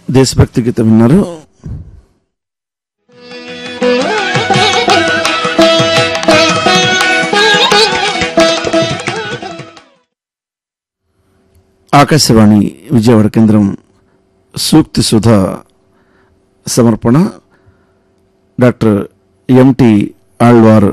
దేశభక్తి గీతం విన్నారు ఆకాశవాణి విజయవాడ కేంద్రం సూక్తి సుధ సమర్పణ డాక్టర్ ఎంటి ఆళ్వార్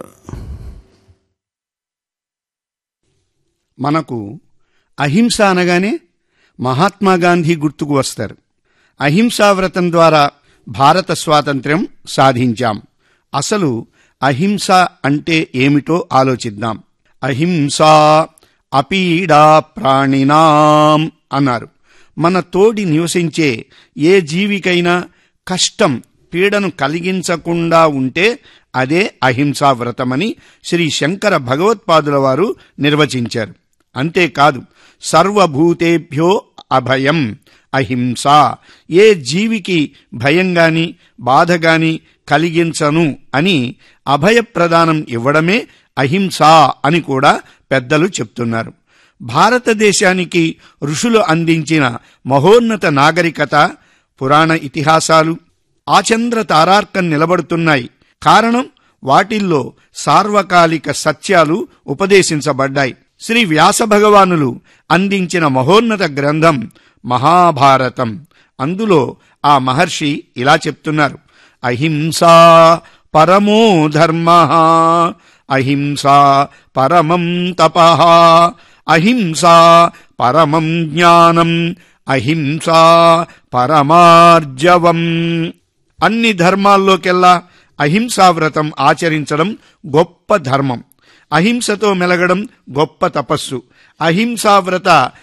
మనకు అహింస అనగానే మహాత్మా గాంధీ గుర్తుకు వస్తారు అహింసా వ్రతం ద్వారా భారత స్వాతంత్ర్యం సాధించాం అసలు అహింస అంటే ఏమిటో ఆలోచిద్దాం అహింసా అపీడా ప్రాణినాం అన్నారు మన తోడి నివసించే ఏ జీవికైనా కష్టం పీడను కలిగించకుండా ఉంటే అదే అహింసా వ్రతమని శ్రీ శంకర భగవత్పాదుల వారు నిర్వచించారు అంతేకాదు సర్వభూతేభ్యో అభయం అహింస ఏ జీవికి భయం గాని బాధ గాని కలిగించను అని అభయప్రదానం ఇవ్వడమే అహింస అని కూడా పెద్దలు చెప్తున్నారు భారతదేశానికి ఋషులు అందించిన మహోన్నత నాగరికత పురాణ ఇతిహాసాలు ఆచంద్ర తారార్కం నిలబడుతున్నాయి కారణం వాటిల్లో సార్వకాలిక సత్యాలు ఉపదేశించబడ్డాయి శ్రీ వ్యాస భగవానులు అందించిన మహోన్నత గ్రంథం మహాభారతం అందులో ఆ మహర్షి ఇలా చెప్తున్నారు అహింసా పరమో ధర్మ అహింసా పరమం తప అహింసా పరమం జ్ఞానం అహింసా పరమార్జవం అన్ని ధర్మాల్లోకెల్లా అహింసా వ్రతం ఆచరించడం గొప్ప ధర్మం అహింసతో మెలగడం గొప్ప తపస్సు అహింసా వ్రత